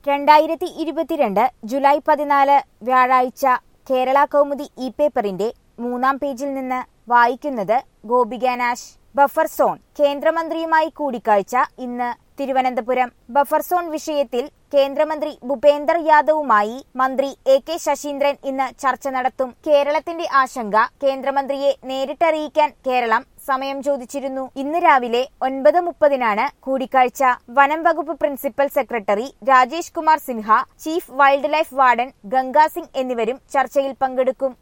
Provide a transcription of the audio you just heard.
രണ്ടായിരത്തി ഇരുപത്തിരണ്ട് ജൂലൈ പതിനാല് വ്യാഴാഴ്ച കേരള കൗമുദി ഇ പേപ്പറിന്റെ മൂന്നാം പേജിൽ നിന്ന് വായിക്കുന്നത് ഗോപിക നാശ് ബഫർ സോൺ കേന്ദ്രമന്ത്രിയുമായി കൂടിക്കാഴ്ച ഇന്ന് തിരുവനന്തപുരം ബഫർ സോൺ വിഷയത്തിൽ കേന്ദ്രമന്ത്രി ഭൂപേന്ദർ യാദവുമായി മന്ത്രി എ കെ ശശീന്ദ്രൻ ഇന്ന് ചർച്ച നടത്തും കേരളത്തിന്റെ ആശങ്ക കേന്ദ്രമന്ത്രിയെ നേരിട്ടറിയിക്കാൻ കേരളം സമയം ചോദിച്ചിരുന്നു ഇന്ന് രാവിലെ ഒൻപത് മുപ്പതിനാണ് കൂടിക്കാഴ്ച വനം വകുപ്പ് principal secretary Rajesh Kumar Sinha chief wildlife warden Ganga Singh എന്നിവരും ചർച്ചയിൽ പങ്കെടുക്കും